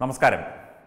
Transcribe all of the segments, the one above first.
നമസ്കാരം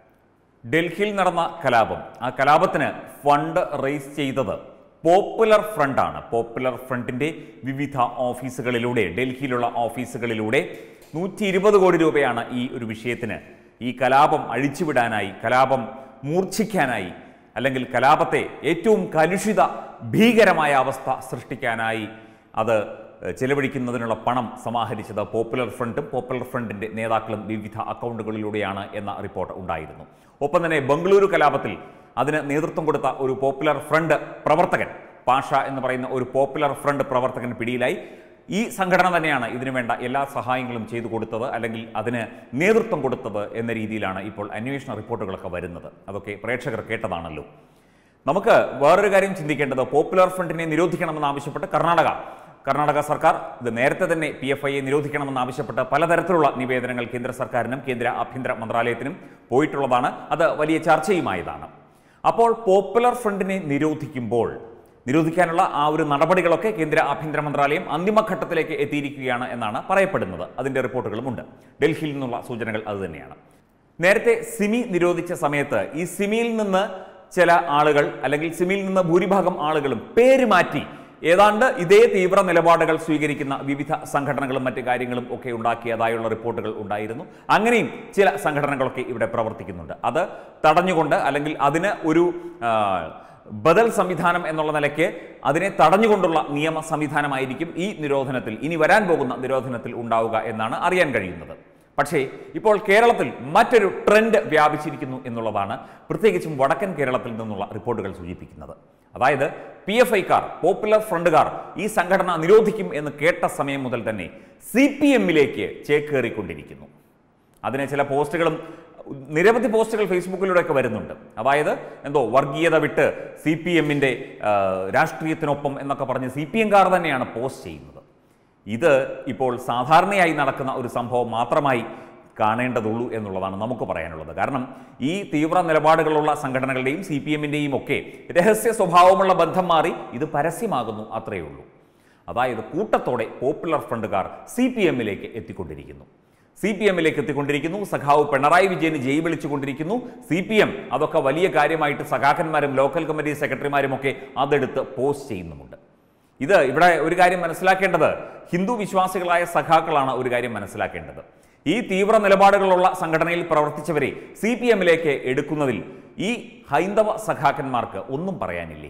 ഡൽഹിയിൽ നടന്ന കലാപം ആ കലാപത്തിന് ഫണ്ട് റേസ് ചെയ്തത് പോപ്പുലർ ഫ്രണ്ടാണ് പോപ്പുലർ ഫ്രണ്ടിന്റെ വിവിധ ഓഫീസുകളിലൂടെ ഡൽഹിയിലുള്ള ഓഫീസുകളിലൂടെ നൂറ്റി ഇരുപത് കോടി രൂപയാണ് ഈ ഒരു വിഷയത്തിന് ഈ കലാപം അഴിച്ചുവിടാനായി കലാപം മൂർച്ഛിക്കാനായി അല്ലെങ്കിൽ കലാപത്തെ ഏറ്റവും കലുഷിത ഭീകരമായ അവസ്ഥ സൃഷ്ടിക്കാനായി അത് ഏഹ്, ചെലവഴിക്കുന്നതിനുള്ള പണം സമാഹരിച്ചത് പോപ്പുലർ ഫ്രണ്ടും പോപ്പുലർ ഫ്രണ്ടിന്റെ നേതാക്കളും വിവിധ അക്കൗണ്ടുകളിലൂടെയാണ് എന്ന റിപ്പോർട്ട് ഉണ്ടായിരുന്നു ഒപ്പം തന്നെ ബംഗളൂരു കലാപത്തിൽ അതിന് നേതൃത്വം കൊടുത്ത ഒരു പോപ്പുലർ ഫ്രണ്ട് പ്രവർത്തകൻ പാഷ എന്ന് പറയുന്ന ഒരു പോപ്പുലർ ഫ്രണ്ട് പ്രവർത്തകൻ പിടിയിലായി ഈ സംഘടന തന്നെയാണ് ഇതിനു വേണ്ട എല്ലാ സഹായങ്ങളും ചെയ്തു കൊടുത്തത് അല്ലെങ്കിൽ അതിന് നേതൃത്വം കൊടുത്തത് എന്ന രീതിയിലാണ് ഇപ്പോൾ അന്വേഷണ റിപ്പോർട്ടുകളൊക്കെ വരുന്നത് അതൊക്കെ പ്രേക്ഷകർ കേട്ടതാണല്ലോ നമുക്ക് വേറൊരു കാര്യം ചിന്തിക്കേണ്ടത് പോപ്പുലർ ഫ്രണ്ടിനെ നിരോധിക്കണമെന്ന് ആവശ്യപ്പെട്ട് കർണാടക കർണാടക സർക്കാർ ഇത് നേരത്തെ തന്നെ പി എഫ് ഐയെ നിരോധിക്കണമെന്ന് ആവശ്യപ്പെട്ട് പലതരത്തിലുള്ള നിവേദനങ്ങൾ കേന്ദ്ര സർക്കാരിനും കേന്ദ്ര ആഭ്യന്തര മന്ത്രാലയത്തിനും പോയിട്ടുള്ളതാണ് അത് വലിയ ചർച്ചയുമായതാണ് അപ്പോൾ പോപ്പുലർ ഫ്രണ്ടിനെ നിരോധിക്കുമ്പോൾ നിരോധിക്കാനുള്ള ആ ഒരു നടപടികളൊക്കെ കേന്ദ്ര ആഭ്യന്തര മന്ത്രാലയം അന്തിമഘട്ടത്തിലേക്ക് എത്തിയിരിക്കുകയാണ് എന്നാണ് പറയപ്പെടുന്നത് അതിന്റെ റിപ്പോർട്ടുകളുമുണ്ട് ഡൽഹിയിൽ നിന്നുള്ള സൂചനകൾ അതുതന്നെയാണ് നേരത്തെ സിമി നിരോധിച്ച സമയത്ത് ഈ സിമിയിൽ നിന്ന് ചില ആളുകൾ അല്ലെങ്കിൽ സിമിയിൽ നിന്ന് ഭൂരിഭാഗം ആളുകളും പേര് മാറ്റി ഏതാണ്ട് ഇതേ തീവ്ര നിലപാടുകൾ സ്വീകരിക്കുന്ന വിവിധ സംഘടനകളും മറ്റു കാര്യങ്ങളും ഒക്കെ ഉണ്ടാക്കിയതായുള്ള റിപ്പോർട്ടുകൾ ഉണ്ടായിരുന്നു അങ്ങനെയും ചില സംഘടനകളൊക്കെ ഇവിടെ പ്രവർത്തിക്കുന്നുണ്ട് അത് തടഞ്ഞുകൊണ്ട് അല്ലെങ്കിൽ അതിന് ഒരു ആ, ബദൽ സംവിധാനം എന്നുള്ള നിലയ്ക്ക് അതിനെ തടഞ്ഞുകൊണ്ടുള്ള നിയമ സംവിധാനമായിരിക്കും ഈ നിരോധനത്തിൽ ഇനി വരാൻ പോകുന്ന നിരോധനത്തിൽ ഉണ്ടാവുക എന്നാണ് അറിയാൻ കഴിയുന്നത് പക്ഷേ ഇപ്പോൾ കേരളത്തിൽ മറ്റൊരു ട്രെൻഡ് വ്യാപിച്ചിരിക്കുന്നു എന്നുള്ളതാണ് പ്രത്യേകിച്ചും വടക്കൻ കേരളത്തിൽ നിന്നുള്ള റിപ്പോർട്ടുകൾ സൂചിപ്പിക്കുന്നത് അതായത് പി എഫ് ഐക്കാർ പോപ്പുലർ ഫ്രണ്ടുകാർ ഈ സംഘടന നിരോധിക്കും എന്ന് കേട്ട സമയം മുതൽ തന്നെ സി പി എമ്മിലേക്ക് ചേക്കേറിക്കൊണ്ടിരിക്കുന്നു അതിന് ചില പോസ്റ്റുകളും നിരവധി പോസ്റ്റുകൾ ഫേസ്ബുക്കിലൂടെയൊക്കെ വരുന്നുണ്ട് അതായത് എന്തോ വർഗീയത വിട്ട് സി പി എമ്മിൻ്റെ രാഷ്ട്രീയത്തിനൊപ്പം എന്നൊക്കെ പറഞ്ഞ് സി പി എംകാർ തന്നെയാണ് പോസ്റ്റ് ചെയ്യുന്നത് ഇത് ഇപ്പോൾ സാധാരണയായി നടക്കുന്ന ഒരു സംഭവം മാത്രമായി കാണേണ്ടതുള്ളൂ എന്നുള്ളതാണ് നമുക്ക് പറയാനുള്ളത് കാരണം ഈ തീവ്ര നിലപാടുകളുള്ള സംഘടനകളുടെയും സി പി എമ്മിൻ്റെയും ഒക്കെ രഹസ്യ സ്വഭാവമുള്ള ബന്ധം മാറി ഇത് പരസ്യമാകുന്നു അത്രയേ ഉള്ളൂ അതായത് കൂട്ടത്തോടെ പോപ്പുലർ ഫ്രണ്ടുകാർ സി പി എമ്മിലേക്ക് എത്തിക്കൊണ്ടിരിക്കുന്നു സി പി എമ്മിലേക്ക് എത്തിക്കൊണ്ടിരിക്കുന്നു സഖാവ് പിണറായി വിജയന് ജയ് വിളിച്ചുകൊണ്ടിരിക്കുന്നു സി പി എം അതൊക്കെ വലിയ കാര്യമായിട്ട് സഖാക്കന്മാരും ലോക്കൽ കമ്മിറ്റി സെക്രട്ടറിമാരും ഒക്കെ അതെടുത്ത് പോസ്റ്റ് ചെയ്യുന്നുമുണ്ട് ഇത് ഇവിടെ ഒരു കാര്യം മനസ്സിലാക്കേണ്ടത് ഹിന്ദു വിശ്വാസികളായ സഖാക്കളാണ് ഒരു കാര്യം മനസ്സിലാക്കേണ്ടത് ഈ തീവ്ര നിലപാടുകളുള്ള സംഘടനയിൽ പ്രവർത്തിച്ചവരെ സി പി എമ്മിലേക്ക് എടുക്കുന്നതിൽ ഈ ഹൈന്ദവ സഖാക്കന്മാർക്ക് ഒന്നും പറയാനില്ലേ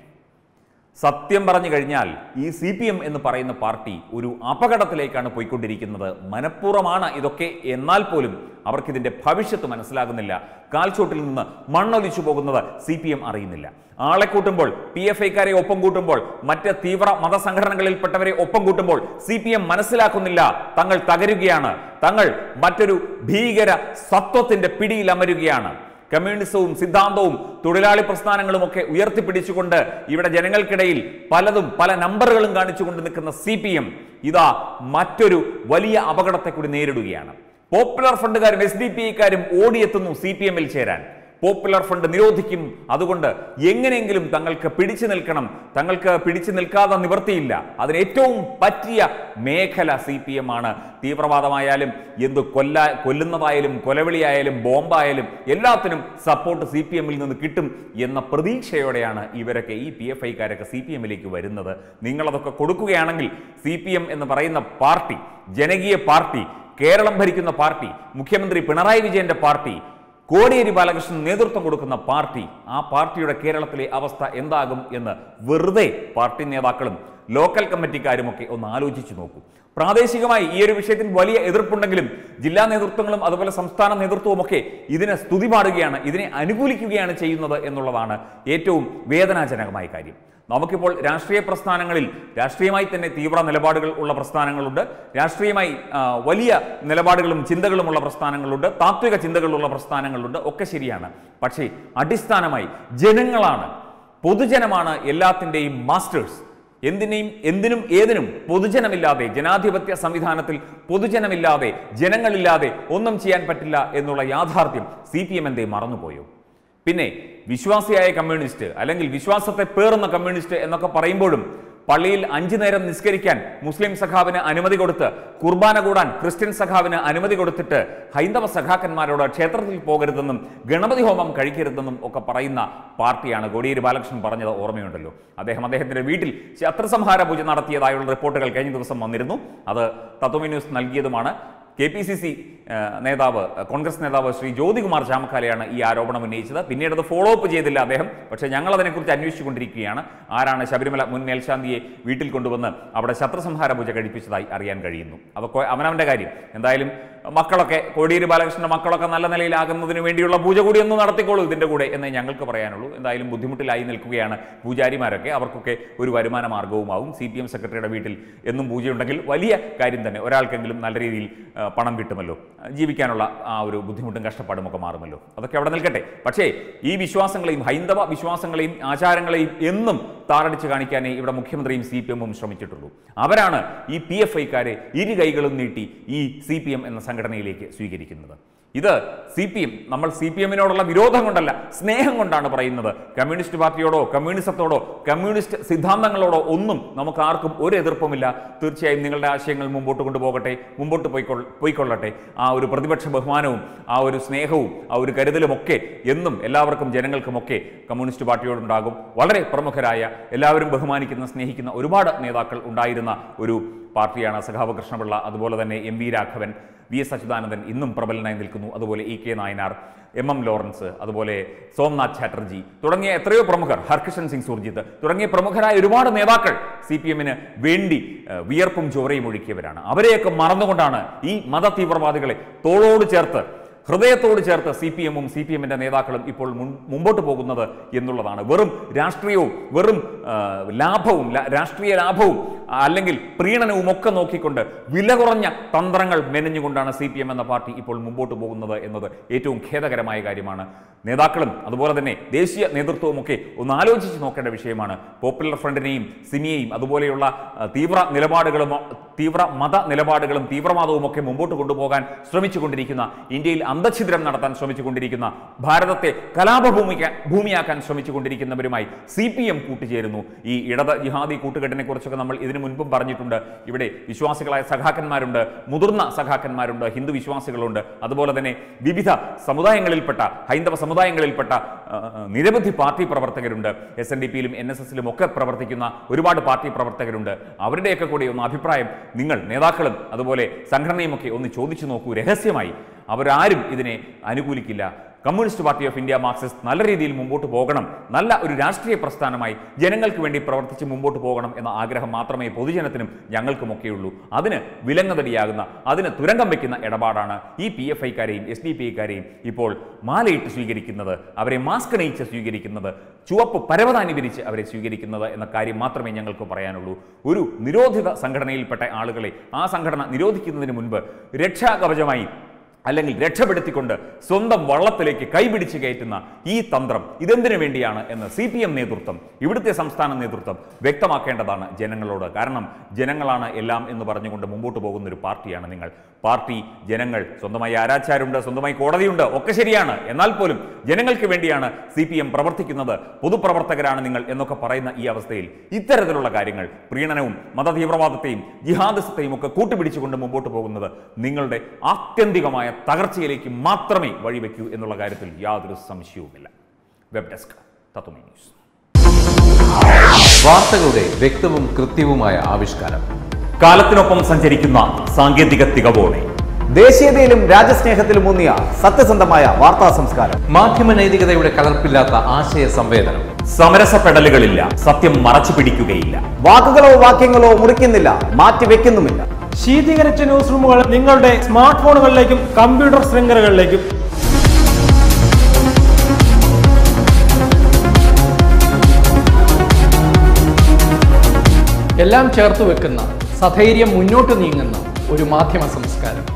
സത്യം പറഞ്ഞു കഴിഞ്ഞാൽ ഈ സി പി എം എന്ന് പറയുന്ന പാർട്ടി ഒരു അപകടത്തിലേക്കാണ് പോയിക്കൊണ്ടിരിക്കുന്നത് മനഃപൂർവ്വമാണ് ഇതൊക്കെ എന്നാൽ പോലും അവർക്കിതിന്റെ ഭവിഷ്യത്ത് മനസ്സിലാകുന്നില്ല കാൽച്ചോട്ടിൽ നിന്ന് മണ്ണൊലിച്ചു പോകുന്നത് സി പി എം അറിയുന്നില്ല ആളെ കൂട്ടുമ്പോൾ പി എഫ് ഐക്കാരെ ഒപ്പം കൂട്ടുമ്പോൾ മറ്റ് തീവ്ര മതസംഘടനകളിൽപ്പെട്ടവരെ ഒപ്പം കൂട്ടുമ്പോൾ സി പി എം മനസ്സിലാക്കുന്നില്ല തങ്ങൾ തകരുകയാണ് തങ്ങൾ മറ്റൊരു ഭീകര സത്വത്തിന്റെ പിടിയിൽ അമരുകയാണ് കമ്മ്യൂണിസവും സിദ്ധാന്തവും തൊഴിലാളി പ്രസ്ഥാനങ്ങളും ഒക്കെ ഉയർത്തിപ്പിടിച്ചുകൊണ്ട് ഇവിടെ ജനങ്ങൾക്കിടയിൽ പലതും പല നമ്പറുകളും കാണിച്ചുകൊണ്ട് നിൽക്കുന്ന സി പി എം ഇതാ മറ്റൊരു വലിയ അപകടത്തെ കൂടി നേരിടുകയാണ് പോപ്പുലർ ഫണ്ടുകാരും എസ് ഡി പി ഐക്കാരും ഓടിയെത്തുന്നു സി പി എമ്മിൽ ചേരാൻ പോപ്പുലർ ഫണ്ട് നിരോധിക്കും അതുകൊണ്ട് എങ്ങനെയെങ്കിലും തങ്ങൾക്ക് പിടിച്ചു നിൽക്കണം തങ്ങൾക്ക് പിടിച്ചു നിൽക്കാതെ നിവർത്തിയില്ല അതിന് ഏറ്റവും പറ്റിയ മേഖല സി പി എം ആണ് തീവ്രവാദമായാലും എന്ത് കൊല്ല കൊല്ലുന്നതായാലും കൊലവിളിയായാലും ബോംബായാലും എല്ലാത്തിനും സപ്പോർട്ട് സി പി എമ്മിൽ നിന്ന് കിട്ടും എന്ന പ്രതീക്ഷയോടെയാണ് ഇവരൊക്കെ ഈ പി എഫ് ഐക്കാരൊക്കെ സി പി എമ്മിലേക്ക് വരുന്നത് നിങ്ങളതൊക്കെ കൊടുക്കുകയാണെങ്കിൽ സി പി എം എന്ന് പറയുന്ന പാർട്ടി ജനകീയ പാർട്ടി കേരളം ഭരിക്കുന്ന പാർട്ടി മുഖ്യമന്ത്രി പിണറായി വിജയന്റെ പാർട്ടി കോടിയേരി ബാലകൃഷ്ണൻ നേതൃത്വം കൊടുക്കുന്ന പാർട്ടി ആ പാർട്ടിയുടെ കേരളത്തിലെ അവസ്ഥ എന്താകും എന്ന് വെറുതെ പാർട്ടി നേതാക്കളും ലോക്കൽ കമ്മിറ്റിക്കാരുമൊക്കെ ഒന്ന് ആലോചിച്ചു നോക്കൂ പ്രാദേശികമായി ഈ ഒരു വിഷയത്തിൽ വലിയ എതിർപ്പുണ്ടെങ്കിലും ജില്ലാ നേതൃത്വങ്ങളും അതുപോലെ സംസ്ഥാന നേതൃത്വവും ഒക്കെ ഇതിനെ സ്തുതി പാടുകയാണ് ഇതിനെ അനുകൂലിക്കുകയാണ് ചെയ്യുന്നത് എന്നുള്ളതാണ് ഏറ്റവും വേദനാജനകമായ കാര്യം നമുക്കിപ്പോൾ രാഷ്ട്രീയ പ്രസ്ഥാനങ്ങളിൽ രാഷ്ട്രീയമായി തന്നെ തീവ്ര നിലപാടുകൾ ഉള്ള പ്രസ്ഥാനങ്ങളുണ്ട് രാഷ്ട്രീയമായി ആ, വലിയ നിലപാടുകളും ചിന്തകളുമുള്ള പ്രസ്ഥാനങ്ങളുണ്ട് താത്വിക ചിന്തകളുള്ള പ്രസ്ഥാനങ്ങളുണ്ട് ഒക്കെ ശരിയാണ് പക്ഷേ അടിസ്ഥാനമായി ജനങ്ങളാണ് പൊതുജനമാണ് എല്ലാത്തിൻ്റെയും മാസ്റ്റേഴ്സ് എന്തിനേയും എന്തിനും ഏതിനും പൊതുജനമില്ലാതെ ജനാധിപത്യ സംവിധാനത്തിൽ പൊതുജനമില്ലാതെ ജനങ്ങളില്ലാതെ ഒന്നും ചെയ്യാൻ പറ്റില്ല എന്നുള്ള യാഥാർത്ഥ്യം സി പി എം എന്തേ മറന്നുപോയോ പിന്നെ വിശ്വാസിയായ കമ്മ്യൂണിസ്റ്റ് അല്ലെങ്കിൽ വിശ്വാസത്തെ പേറുന്ന കമ്മ്യൂണിസ്റ്റ് എന്നൊക്കെ പറയുമ്പോഴും പള്ളിയിൽ അഞ്ചു നേരം നിസ്കരിക്കാൻ മുസ്ലിം സഖാവിന് അനുമതി കൊടുത്ത് കുർബാന കൂടാൻ ക്രിസ്ത്യൻ സഖാവിന് അനുമതി കൊടുത്തിട്ട് ഹൈന്ദവ സഖാക്കന്മാരോട് ക്ഷേത്രത്തിൽ പോകരുതെന്നും ഗണപതി ഹോമം കഴിക്കരുതെന്നും ഒക്കെ പറയുന്ന പാർട്ടിയാണ് കോടിയേരി ബാലകൃഷ്ണൻ പറഞ്ഞത് ഓർമ്മയുണ്ടല്ലോ അദ്ദേഹം അദ്ദേഹത്തിന്റെ വീട്ടിൽ ശത്രുസംഹാര പൂജ നടത്തിയതായുള്ള റിപ്പോർട്ടുകൾ കഴിഞ്ഞ ദിവസം വന്നിരുന്നു അത് തത്വമി ന്യൂസ് നൽകിയതുമാണ് കെ പി സി സി നേതാവ് കോൺഗ്രസ് നേതാവ് ശ്രീ ജ്യോതികുമാർ ചാമക്കാലയാണ് ഈ ആരോപണം ഉന്നയിച്ചത് പിന്നീട് അത് ഫോളോ അപ്പ് ചെയ്തില്ല അദ്ദേഹം പക്ഷേ ഞങ്ങൾ അതിനെക്കുറിച്ച് അന്വേഷിച്ചുകൊണ്ടിരിക്കുകയാണ് ആരാണ് ശബരിമല മുൻ മേൽശാന്തിയെ വീട്ടിൽ കൊണ്ടുവന്ന് അവിടെ ശത്രുസംഹാര പൂജ കഴിപ്പിച്ചതായി അറിയാൻ കഴിയുന്നു അതൊക്കെ അവനവൻ്റെ കാര്യം എന്തായാലും മക്കളൊക്കെ കോടിയേരി ബാലകൃഷ്ണന്റെ മക്കളൊക്കെ നല്ല നിലയിലാകുന്നതിന് വേണ്ടിയുള്ള പൂജ കൂടി ഒന്ന് നടത്തിക്കോളൂ ഇതിൻ്റെ കൂടെ എന്നേ ഞങ്ങൾക്ക് പറയാനുള്ളൂ എന്തായാലും ബുദ്ധിമുട്ടിലായി നിൽക്കുകയാണ് പൂജാരിമാരൊക്കെ അവർക്കൊക്കെ ഒരു വരുമാന മാർഗവുമാവും സി പി എം സെക്രട്ടറിയുടെ വീട്ടിൽ എന്നും പൂജയുണ്ടെങ്കിൽ വലിയ കാര്യം തന്നെ ഒരാൾക്കെങ്കിലും നല്ല രീതിയിൽ ആ, പണം കിട്ടുമല്ലോ ആ, ജീവിക്കാനുള്ള ആ ഒരു ബുദ്ധിമുട്ടും കഷ്ടപ്പാടും ഒക്കെ മാറുമല്ലോ അതൊക്കെ അവിടെ നിൽക്കട്ടെ പക്ഷേ ഈ വിശ്വാസങ്ങളെയും ഹൈന്ദവ വിശ്വാസങ്ങളെയും ആചാരങ്ങളെയും എന്നും താറടിച്ച് കാണിക്കാനേ ഇവിടെ മുഖ്യമന്ത്രിയും സി പി എമ്മും ശ്രമിച്ചിട്ടുള്ളൂ അവരാണ് ഈ പി എഫ് ഐക്കാരെ ഇരു കൈകളും നീട്ടി ഈ സി പി എം എന്ന സംഘടനയിലേക്ക് സ്വീകരിക്കുന്നത് ഇത് സി പി എം നമ്മൾ സി പി എമ്മിനോടുള്ള വിരോധം കൊണ്ടല്ല സ്നേഹം കൊണ്ടാണ് പറയുന്നത് കമ്മ്യൂണിസ്റ്റ് പാർട്ടിയോടോ കമ്മ്യൂണിസത്തോടോ കമ്മ്യൂണിസ്റ്റ് സിദ്ധാന്തങ്ങളോടോ ഒന്നും നമുക്ക് ആർക്കും ഒരു എതിർപ്പുമില്ല തീർച്ചയായും നിങ്ങളുടെ ആശയങ്ങൾ മുമ്പോട്ട് കൊണ്ടുപോകട്ടെ മുമ്പോട്ട് പോയിക്കൊൾ പോയിക്കൊള്ളട്ടെ ആ ഒരു പ്രതിപക്ഷ ബഹുമാനവും ആ ഒരു സ്നേഹവും ആ ഒരു കരുതലുമൊക്കെ എന്നും എല്ലാവർക്കും ജനങ്ങൾക്കുമൊക്കെ കമ്മ്യൂണിസ്റ്റ് പാർട്ടിയോടുണ്ടാകും വളരെ പ്രമുഖരായ എല്ലാവരും ബഹുമാനിക്കുന്ന സ്നേഹിക്കുന്ന ഒരുപാട് നേതാക്കൾ ഉണ്ടായിരുന്ന ഒരു പാർട്ടിയാണ് സഖാവ് കൃഷ്ണപിള്ള അതുപോലെ തന്നെ M V Raghavan V S Achuthanandan ഇന്നും പ്രബലനായി നിൽക്കുന്നു അതുപോലെ E K Nayanar M M Lawrence അതുപോലെ സോംനാഥ് ചാറ്റർജി തുടങ്ങിയ എത്രയോ പ്രമുഖർ ഹർകിഷൻ സിംഗ് സുർജിത്ത് തുടങ്ങിയ പ്രമുഖരായ ഒരുപാട് നേതാക്കൾ സി പി എമ്മിന് വേണ്ടി ഏഹ്, വിയർപ്പും ചോരയും ഒഴുക്കിയവരാണ് അവരെയൊക്കെ മറന്നുകൊണ്ടാണ് ഈ മത തീവ്രവാദികളെ തോളോട് ചേർത്ത് ഹൃദയത്തോട് ചേർത്ത് സി പി എമ്മും സി പി എമ്മിൻ്റെ നേതാക്കളും ഇപ്പോൾ മുൻ- മുമ്പോട്ട് പോകുന്നത് എന്നുള്ളതാണ് വെറും രാഷ്ട്രീയവും വെറും ആ, ലാഭവും ല- രാഷ്ട്രീയ ലാഭവും ആ, അല്ലെങ്കിൽ പ്രീണനവും ഒക്കെ നോക്കിക്കൊണ്ട് വില കുറഞ്ഞ തന്ത്രങ്ങൾ മെനഞ്ഞുകൊണ്ടാണ് സി പി എം എന്ന പാർട്ടി ഇപ്പോൾ മുമ്പോട്ട് പോകുന്നത് എന്നത് ഏറ്റവും ഖേദകരമായ കാര്യമാണ് നേതാക്കളും അതുപോലെ തന്നെ ദേശീയ നേതൃത്വവും ഒക്കെ ഒന്ന് ആലോചിച്ച് നോക്കേണ്ട വിഷയമാണ് പോപ്പുലർ ഫ്രണ്ടിനെയും സിമിയെയും അതുപോലെയുള്ള ആ, തീവ്ര നിലപാടുകളും തീവ്ര മത നിലപാടുകളും തീവ്രവാദവും ഒക്കെ മുമ്പോട്ട് കൊണ്ടുപോകാൻ ശ്രമിച്ചുകൊണ്ടിരിക്കുന്ന ഇന്ത്യയിൽ അന്തഛിദ്രം നടത്താൻ ശ്രമിച്ചുകൊണ്ടിരിക്കുന്ന ഭാരതത്തെ കലാപഭൂമിക്ക ഭൂമിയാക്കാൻ ശ്രമിച്ചുകൊണ്ടിരിക്കുന്നവരുമായി സി പി എം കൂട്ടുചേരുന്നു ഈ ഇടത് ജിഹാദി കൂട്ടുകെട്ടിനെ കുറിച്ചൊക്കെ നമ്മൾ ഇതിനു മുൻപും പറഞ്ഞിട്ടുണ്ട് ഇവിടെ വിശ്വാസികളായ സഖാക്കന്മാരുണ്ട് മുതിർന്ന സഖാക്കന്മാരുണ്ട് ഹിന്ദു വിശ്വാസികളുണ്ട് അതുപോലെ തന്നെ വിവിധ സമുദായങ്ങളിൽപ്പെട്ട ഹൈന്ദവ സമുദായങ്ങളിൽപ്പെട്ട ആ, ആ, നിരവധി പാർട്ടി പ്രവർത്തകരുണ്ട് എസ് എൻ ഡി പിയിലും എൻ എസ് എസിലും ഒക്കെ പ്രവർത്തിക്കുന്ന ഒരുപാട് പാർട്ടി പ്രവർത്തകരുണ്ട് അവരുടെയൊക്കെ കൂടി ഒന്ന് അഭിപ്രായം നിങ്ങൾ നേതാക്കളും അതുപോലെ സംഘടനയും ഒക്കെ ഒന്ന് ചോദിച്ചു നോക്കൂ രഹസ്യമായി അവരാരും ഇതിനെ അനുകൂലിക്കില്ല communist party of India marxist നല്ല രീതിയിൽ മുമ്പോട്ട് പോകണം നല്ല ഒരു രാഷ്ട്രീയ പ്രസ്ഥാനമായി ജനങ്ങൾക്ക് വേണ്ടി പ്രവർത്തിച്ച് മുമ്പോട്ട് പോകണം എന്ന ആഗ്രഹം മാത്രമേ പൊതുജനത്തിനും ഞങ്ങൾക്കുമൊക്കെയുള്ളൂ അതിന് വിലങ്ങതടിയാകുന്ന അതിന് തുരങ്കം വയ്ക്കുന്ന ഇടപാടാണ് ഈ പി എഫ് ഐക്കാരെയും എസ് ഡി പി ഐക്കാരെയും ഇപ്പോൾ മാലയിട്ട് സ്വീകരിക്കുന്നത് അവരെ മാസ്ക് അണിയിച്ച് സ്വീകരിക്കുന്നത് ചുവപ്പ് പരവതാനി വിരിച്ച് അവരെ സ്വീകരിക്കുന്നത് എന്ന കാര്യം മാത്രമേ ഞങ്ങൾക്ക് പറയാനുള്ളൂ ഒരു നിരോധിത സംഘടനയിൽപ്പെട്ട ആളുകളെ ആ സംഘടന നിരോധിക്കുന്നതിന് മുൻപ് രക്ഷാകവചമായി അല്ലെങ്കിൽ രക്ഷപ്പെടുത്തിക്കൊണ്ട് സ്വന്തം വള്ളത്തിലേക്ക് കൈപിടിച്ച് കയറ്റുന്ന ഈ തന്ത്രം ഇതെന്തിനു വേണ്ടിയാണ് എന്ന് സി പി എം നേതൃത്വം ഇവിടുത്തെ സംസ്ഥാന നേതൃത്വം വ്യക്തമാക്കേണ്ടതാണ് ജനങ്ങളോട് കാരണം ജനങ്ങളാണ് എല്ലാം എന്ന് പറഞ്ഞുകൊണ്ട് മുമ്പോട്ട് പോകുന്ന ഒരു പാർട്ടിയാണ് നിങ്ങൾ പാർട്ടി ജനങ്ങൾ സ്വന്തമായി ആരാച്ചാരുണ്ട് സ്വന്തമായി കോടതിയുണ്ട് ഒക്കെ ശരിയാണ് എന്നാൽ പോലും ജനങ്ങൾക്ക് വേണ്ടിയാണ് സി പി എം പ്രവർത്തിക്കുന്നത് പൊതുപ്രവർത്തകരാണ് നിങ്ങൾ എന്നൊക്കെ പറയുന്ന ഈ അവസ്ഥയിൽ ഇത്തരത്തിലുള്ള കാര്യങ്ങൾ പ്രീണനവും മതതീവ്രവാദത്തെയും ജിഹാദിസത്തെയും ഒക്കെ കൂട്ടുപിടിച്ചുകൊണ്ട് മുമ്പോട്ട് പോകുന്നത് നിങ്ങളുടെ ആത്യന്തികമായ തകർച്ചയിലേക്ക് മാത്രമേ വഴിവെക്കൂ എന്നുള്ള കാര്യത്തിൽ യാതൊരു സംശയവുമില്ല വെബ് ഡെസ്ക് തത്വമി ന്യൂസ് വാർത്തകളുടെ വ്യക്തവും കൃത്യവുമായ ആവിഷ്കാരം കാലത്തിനൊപ്പം സഞ്ചരിക്കുന്ന സാങ്കേതിക തികവോടെ ദേശീയതയിലും രാജ്യസ്നേഹത്തിലും ഊന്നിയ സത്യസന്ധമായ വാർത്താ സംസ്കാരം മാധ്യമ നൈതികതയുടെ കലർപ്പില്ലാത്ത ആശയ സംവേദനം സമരസപ്പെടലുകളില്ല സത്യം മറച്ചു പിടിക്കുകയില്ല വാക്കുകളോ വാക്യങ്ങളോ മുറിക്കുന്നില്ല മാറ്റിവെക്കുന്നുമില്ല ശീതീകരിച്ച ന്യൂസ് റൂമുകൾ നിങ്ങളുടെ സ്മാർട്ട് ഫോണുകളിലേക്കും കമ്പ്യൂട്ടർ ശൃംഖലകളിലേക്കും എല്ലാം ചേർത്ത് വെക്കുന്ന സധൈര്യം മുന്നോട്ട് നീങ്ങുന്ന ഒരു മാധ്യമ സംസ്കാരം